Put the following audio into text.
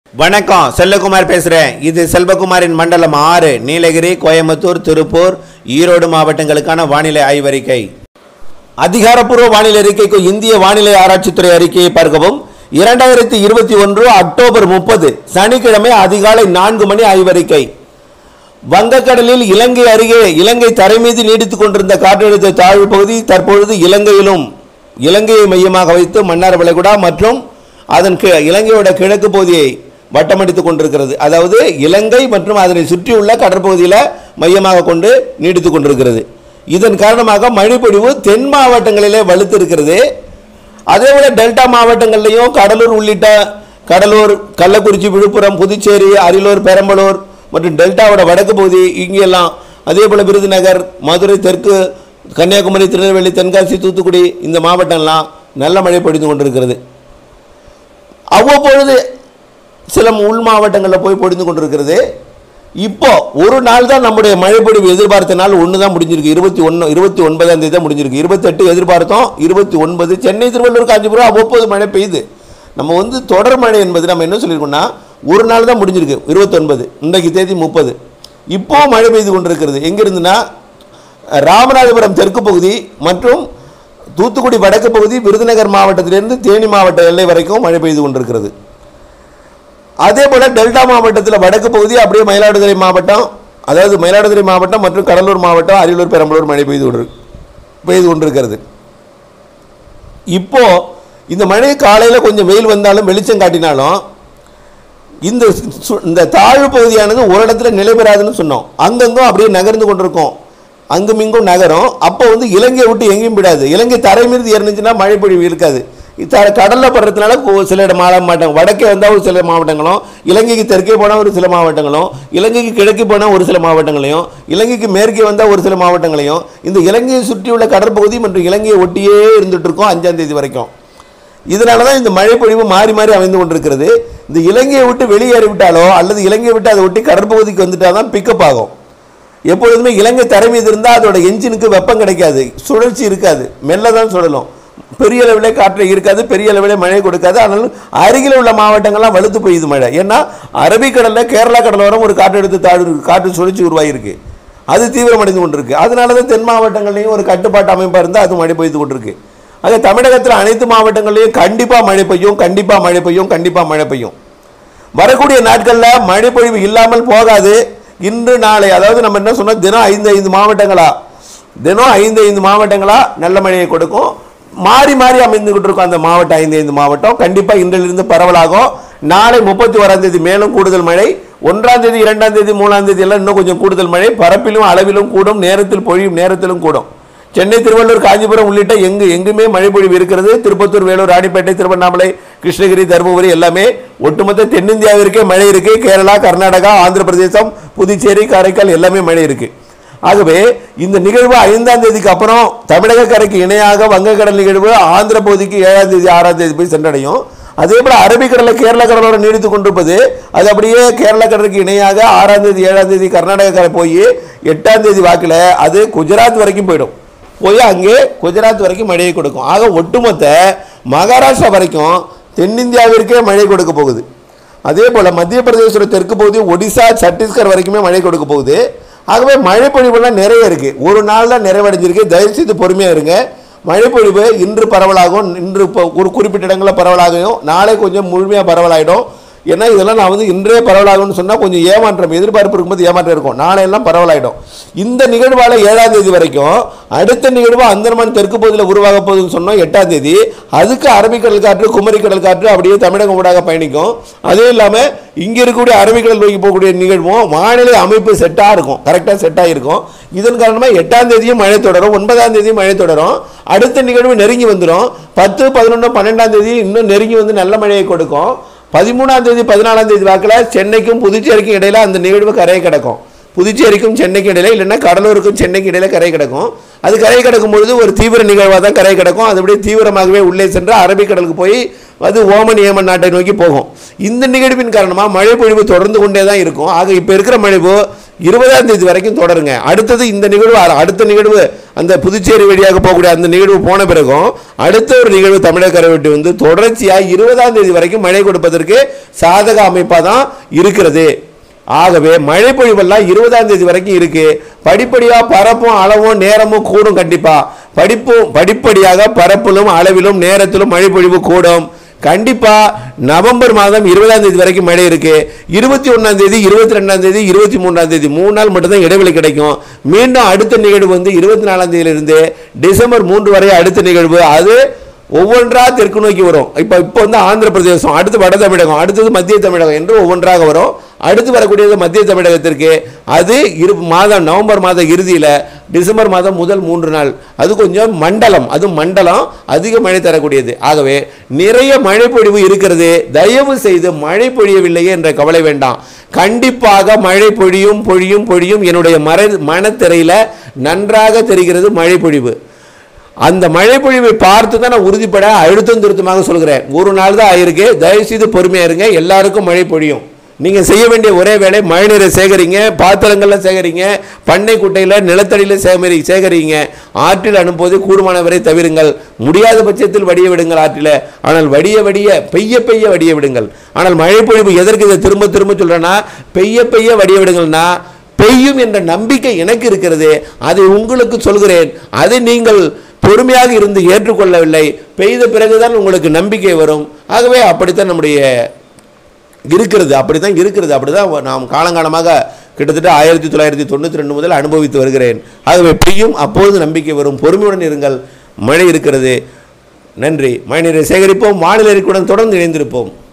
வணக்கம் செல்லகுமார் பேசுகிறேன் இது செல்வகுமாரின் மண்டலம் ஆறு நீலகிரி கோயம்புத்தூர் திருப்பூர் ஈரோடு மாவட்டங்களுக்கான வானிலை ஆய்வறிக்கை அதிகாரப்பூர்வ வானிலை அறிக்கைக்கு இந்திய வானிலை ஆராய்ச்சித்துறை அறிக்கையை பார்க்கவும் இரண்டாயிரத்தி இருபத்தி ஒன்று அக்டோபர் முப்பது சனிக்கிழமை அதிகாலை நான்கு மணி ஆய்வறிக்கை வங்கக்கடலில் இலங்கை அருகே இலங்கை தரை மீது நீடித்துக் கொண்டிருந்த காற்றழுத்த தாழ்வு பகுதி தற்பொழுது இலங்கையிலும் இலங்கையை மையமாக வைத்து மன்னார் வளைகுடா மற்றும் அதன் கி- இலங்கையோட கிழக்கு பகுதியை வட்டமடித்துக் கொண்டிருக்கிறது அதாவது இலங்கை மற்றும் அதனை சுற்றியுள்ள கடற்பகுதியில் மையமாக கொண்டு நீடித்துக் கொண்டிருக்கிறது இதன் காரணமாக மழைப்பொழிவு தென் மாவட்டங்களிலே வலுத்திருக்கிறது அதே போல டெல்டா மாவட்டங்கள்லையும் கடலூர் உள்ளிட்ட கடலூர் கள்ளக்குறிச்சி விழுப்புரம் புதுச்சேரி அரியலூர் பெரம்பலூர் மற்றும் டெல்டாவோட வடக்கு பகுதி இங்கெல்லாம் அதே போல விருதுநகர் மதுரை தெற்கு கன்னியாகுமரி திருநெல்வேலி தென்காசி தூத்துக்குடி இந்த மாவட்டம்லாம் நல்ல மழை பொழிந்து கொண்டிருக்கிறது அவ்வப்பொழுது சில உள் மாவட்டங்களில் போய் பொழிந்து கொண்டிருக்கிறது இப்போ ஒரு நாள் தான் நம்முடைய மழைப்பொழிவு எதிர்பார்த்த நாள் ஒன்று தான் முடிஞ்சிருக்கு இருபத்தி ஒன்று இருபத்தி ஒன்பதாம் தேதி தான் முடிஞ்சிருக்கு இருபத்தெட்டு எதிர்பார்த்தோம் இருபத்தி ஒன்பது சென்னை திருவள்ளூர் காஞ்சிபுரம் அவ்வப்போது மழை பெய்யுது நம்ம வந்து தொடர் மழை என்பது நம்ம என்ன சொல்லியிருக்கோம்னா ஒரு நாள் தான் முடிஞ்சிருக்கு இருபத்தொன்பது இன்றைக்கு தேதி முப்பது இப்போ மழை பெய்து கொண்டிருக்கிறது எங்கிருந்துன்னா ராமநாதபுரம் தெற்கு பகுதி மற்றும் தூத்துக்குடி வடக்கு பகுதி விருதுநகர் மாவட்டத்திலிருந்து தேனி மாவட்ட எல்லை வரைக்கும் மழை பெய்து கொண்டிருக்கிறது அதே போல டெல்டா மாவட்டத்தில் வடக்கு பகுதி அப்படியே மயிலாடுதுறை மாவட்டம் அதாவது மயிலாடுதுறை மாவட்டம் மற்றும் கடலூர் மாவட்டம் அரியலூர் பெரம்பலூர் மழை பெய்து கொண்டு பெய்து கொண்டிருக்கிறது இப்போ இந்த மழை காலையில் கொஞ்சம் வெயில் வந்தாலும் வெளிச்சம் காட்டினாலும் இந்த சு- இந்த தாழ்வு பகுதியானது ஒரு இடத்துல நிலை பெறாதுன்னு சொன்னோம் அங்கங்கும் அப்படியே நகர்ந்து கொண்டிருக்கும் அங்கும் இங்கும் நகரும் அப்போ வந்து இலங்கையை விட்டு எங்கேயும் விடாது இலங்கை தரை மீது ஏறினுச்சுன்னா மழை பொழிவு இருக்காது த கடலில் படுறதுனால கொ- சில இடம் மாவட்ட மாவட்டம் வடக்கே வந்தால் ஒரு சில மாவட்டங்களும் இலங்கைக்கு தெற்கே போனால் ஒரு சில மாவட்டங்களும் இலங்கைக்கு கிழக்கு போனால் ஒரு சில மாவட்டங்களையும் இலங்கைக்கு மேற்கே வந்தால் ஒரு சில மாவட்டங்களையும் இந்த இலங்கையை சுற்றியுள்ள கடற்பகுதி மற்றும் இலங்கையை ஒட்டியே இருந்துட்டு இருக்கோம் அஞ்சாம் தேதி வரைக்கும் இதனால தான் இந்த மழைப்பொழிவு மாறி மாறி அமைந்து கொண்டிருக்கிறது இந்த இலங்கையை விட்டு வெளியேறி விட்டாலோ அல்லது இலங்கையை விட்டு அதை ஒட்டி கடற்பகுதிக்கு வந்துட்டால் தான் பிக்கப் ஆகும் எப்பொழுதுமே இலங்கை தரை மீது இருந்தால் அதோட என்ஜினுக்கு வெப்பம் கிடைக்காது சுழற்சி இருக்காது மெல்ல தான் சுழலும் பெரிய அளவிலே காற்று இருக்காது பெரிய அளவிலே மழை கொடுக்காது அதனால அருகில் உள்ள மாவட்டங்கள்லாம் வலுத்து பெய்யுது மழை ஏன்னா அரபிக்கடலில் கேரளா கடலோரம் ஒரு காற்றழுத்த தாழ்வு காற்று சுழற்சி உருவாகியிருக்கு அது தீவிரமடைந்து கொண்டிருக்கு அதனால தான் தென் மாவட்டங்கள்லையும் ஒரு கட்டுப்பாட்டு அமைப்பாக இருந்தால் அது மழை பெய்து கொண்டிருக்கு அதே தமிழகத்தில் அனைத்து மாவட்டங்கள்லையும் கண்டிப்பாக மழை பெய்யும் கண்டிப்பாக மழை பெய்யும் கண்டிப்பாக மழை பெய்யும் வரக்கூடிய நாட்களில் மழை பொழிவு இல்லாமல் போகாது இன்று நாளை அதாவது நம்ம என்ன சொன்னோம் தினம் ஐந்து ஐந்து மாவட்டங்களா தினம் ஐந்து ஐந்து மாவட்டங்களா நல்ல மழையை கொடுக்கும் மாறி மாறி அமைந்துகிட்டு இருக்கும் அந்த மாவட்டம் ஐந்து ஐந்து மாவட்டம் கண்டிப்பாக இன்றிலிருந்து பரவலாகும் நாளை முப்பத்தி ஓராம் தேதி மேலும் கூடுதல் மழை ஒன்றாம் தேதி இரண்டாம் தேதி மூணாம் தேதி எல்லாம் இன்னும் கொஞ்சம் கூடுதல் மழை பரப்பிலும் அளவிலும் கூடும் நேரத்தில் பொழியும் நேரத்திலும் கூடும் சென்னை திருவள்ளூர் காஞ்சிபுரம் உள்ளிட்ட எங்கு எங்குமே மழை பொழிவு இருக்கிறது திருப்பத்தூர் வேலூர் ராணிப்பேட்டை திருவண்ணாமலை கிருஷ்ணகிரி தருமபுரி எல்லாமே ஒட்டுமொத்த தென்னிந்தியாவிற்கே மழை இருக்கு கேரளா கர்நாடகா ஆந்திர பிரதேசம் புதுச்சேரி காரைக்கால் எல்லாமே மழை இருக்கு ஆகவே இந்த நிகழ்வு ஐந்தாம் தேதிக்கு அப்புறம் தமிழக கரைக்கு இணையாக வங்கக்கடல் நிகழ்வு ஆந்திர பகுதிக்கு ஏழாம் தேதி ஆறாம் தேதி போய் சென்றடையும் அதே போல அரபிக்கடலில் கேரள கடலோரம் நீடித்துக் கொண்டிருப்பது அது அப்படியே கேரள கடலுக்கு இணையாக ஆறாம் தேதி ஏழாம் தேதி கர்நாடக கரை போய் எட்டாம் தேதி வாக்கில் அது குஜராத் வரைக்கும் போயிடும் போய் அங்கே குஜராத் வரைக்கும் மழையை கொடுக்கும் ஆக ஒட்டுமொத்த மகாராஷ்டிரா வரைக்கும் தென்னிந்தியாவிற்கே மழை கொடுக்க போகுது அதே போல் மத்திய பிரதேசோட தெற்கு பகுதி ஒடிசா சத்தீஸ்கர் வரைக்குமே மழை கொடுக்க போகுது ஆகவே மழை பொழிவுலாம் நிறைய இருக்குது ஒரு நாள் தான் நிறைவடைஞ்சிருக்கு தயவுசெய்து பொறுமையாக இருங்க மழைப்பொழிவு இன்று பரவலாகும் இன்று இப்போ ஒரு குறிப்பிட்ட இடங்களில் பரவலாகும் நாளை கொஞ்சம் முழுமையாக பரவலாயிடும் ஏன்னா இதெல்லாம் நான் வந்து இன்றே பரவலாகும்னு சொன்னால் கொஞ்சம் ஏமாற்றம் எதிர்பார்ப்பு இருக்கும்போது ஏமாற்றம் இருக்கும் நாளை எல்லாம் பரவலாயிடும் இந்த நிகழ்வால் ஏழாம் தேதி வரைக்கும் அடுத்த நிகழ்வு அந்தர்மான் தெற்கு பகுதியில் உருவாக போகுதுன்னு சொன்னோம் எட்டாம் தேதி அதுக்கு அரபிக்கடல் காற்று குமரிக்கடல் காற்று அப்படியே தமிழகம் ஊடாக பயணிக்கும் அதுவும் இல்லாமல் இங்கே இருக்கக்கூடிய அரபிக்கடல் நோக்கி போகக்கூடிய நிகழ்வும் வானிலை அமைப்பு செட்டாக இருக்கும் கரெக்டாக செட்டாக இருக்கும் இதன் காரணமாக எட்டாம் தேதியும் மழை தொடரும் ஒன்பதாம் தேதியும் மழை தொடரும் அடுத்த நிகழ்வு நெருங்கி வந்துடும் பத்து பதினொன்று பன்னெண்டாம் தேதி இன்னும் நெருங்கி வந்து நல்ல மழையை கொடுக்கும் பதிமூணாம் தேதி பதினாலாம் தேதி வாக்கில் சென்னைக்கும் புதுச்சேரிக்கும் இடையில அந்த நிகழ்வு கரையை கிடக்கும் புதுச்சேரிக்கும் சென்னைக்கும் இடையில இல்லைன்னா கடலூருக்கும் சென்னைக்கும் இடையில கரை கிடக்கும் அது கரை கிடக்கும் பொழுது ஒரு தீவிர நிகழ்வாக தான் கரை கிடக்கும் அது அப்படியே தீவிரமாகவே உள்ளே சென்று அரபிக்கடலுக்கு போய் அது ஓமன் ஏமன் நாட்டை நோக்கி போகும் இந்த நிகழ்வின் காரணமாக மழை பொழிவு தொடர்ந்து கொண்டே தான் இருக்கும் ஆக இப்போ இருக்கிற மழைவு இருபதாம் தேதி வரைக்கும் தொடருங்க அடுத்தது இந்த நிகழ்வு அ- அடுத்த நிகழ்வு அந்த புதுச்சேரி வழியாக போகக்கூடிய அந்த நிகழ்வு போன பிறகும் அடுத்த ஒரு நிகழ்வு தமிழக கரைவெட்டி வந்து தொடர்ச்சியாக இருபதாம் தேதி வரைக்கும் மழை கொடுப்பதற்கு சாதக அமைப்பாக தான் இருக்கிறது ஆகவே மழை பொழிவெல்லாம் இருபதாம் தேதி வரைக்கும் இருக்கு படிப்படியாக பரப்பும் அளவும் நேரமும் கூடும் கண்டிப்பா படிப்பும் படிப்படியாக பரப்பிலும் அளவிலும் நேரத்திலும் மழை பொழிவு கூடும் கண்டிப்பா நவம்பர் மாதம் இருபதாம் தேதி வரைக்கும் மழை இருக்கு இருபத்தி ஒன்றாம் தேதி இருபத்தி ரெண்டாம் தேதி இருபத்தி மூணாம் தேதி மூணு நாள் மட்டும்தான் இடைவெளி கிடைக்கும் மீண்டும் அடுத்த நிகழ்வு வந்து இருபத்தி நாலாம் தேதியிலிருந்து டிசம்பர் மூன்று வரை அடுத்த நிகழ்வு அது ஒவ்வொன்றா தெற்கு நோக்கி வரும் இப்போ இப்போ வந்து ஆந்திர பிரதேசம் அடுத்து வட தமிழகம் அடுத்தது மத்திய தமிழகம் என்று ஒவ்வொன்றாக வரும் அடுத்து வரக்கூடியது மத்திய தமிழகத்திற்கு அது இரு மாதம் நவம்பர் மாத இறுதியில் டிசம்பர் மாதம் முதல் மூன்று நாள் அது கொஞ்சம் மண்டலம் அது மண்டலம் அதிக மழை தரக்கூடியது ஆகவே நிறைய மழை பொழிவு இருக்கிறது தயவு செய்து மழை பொழியவில்லையே என்ற கவலை வேண்டாம் கண்டிப்பாக மழை பொழியும் பொழியும் பொழியும் என்னுடைய மர மனத்திரையில நன்றாக தெரிகிறது மழை பொழிவு அந்த மழை பொழிவை பார்த்து தான் நான் உறுதிப்பட அழுத்தம் திருத்தமாக சொல்கிறேன் ஒரு நாள் தான் ஆயிருக்கு தயவுசெய்து பொறுமையா இருங்க எல்லாருக்கும் மழை பொழியும் நீங்க செய்ய வேண்டிய ஒரே வேலை மழைநீரை சேகரிங்க பாத்திரங்கள்ல சேகரிங்க பண்ணை குட்டையில நிலத்தடியில சேகரி சேகரிங்க ஆற்றில் அனுப்புவதை கூடுமான வரை தவிருங்கள் முடியாத பட்சத்தில் வடிய விடுங்கள் ஆற்றில ஆனால் வடிய வடிய பெய்ய பெய்ய வடிய விடுங்கள் ஆனால் மழை பொழிவு எதற்கு இதை திரும்ப திரும்ப சொல்றேன்னா பெய்ய பெய்ய வடிய விடுங்கள்னா பெய்யும் என்ற நம்பிக்கை எனக்கு இருக்கிறது அதை உங்களுக்கு சொல்கிறேன் அதை நீங்கள் பொறுமையாக இருந்து ஏற்றுக்கொள்ளவில்லை பெய்த பிறகுதான் உங்களுக்கு நம்பிக்கை வரும் ஆகவே அப்படித்தான் நம்முடைய இருக்கிறது அப்படித்தான் இருக்கிறது அப்படிதான் நாம் காலங்காலமாக கிட்டத்தட்ட ஆயிரத்தி தொள்ளாயிரத்தி தொண்ணூற்றி ரெண்டு முதல் அனுபவித்து வருகிறேன் ஆகவே பெய்யும் அப்போது நம்பிக்கை வரும் பொறுமையுடன் இருங்கள் மழை இருக்கிறது நன்றி மழைநீரை சேகரிப்போம் வானிலை அறிக்கையுடன் தொடர்ந்து இணைந்திருப்போம்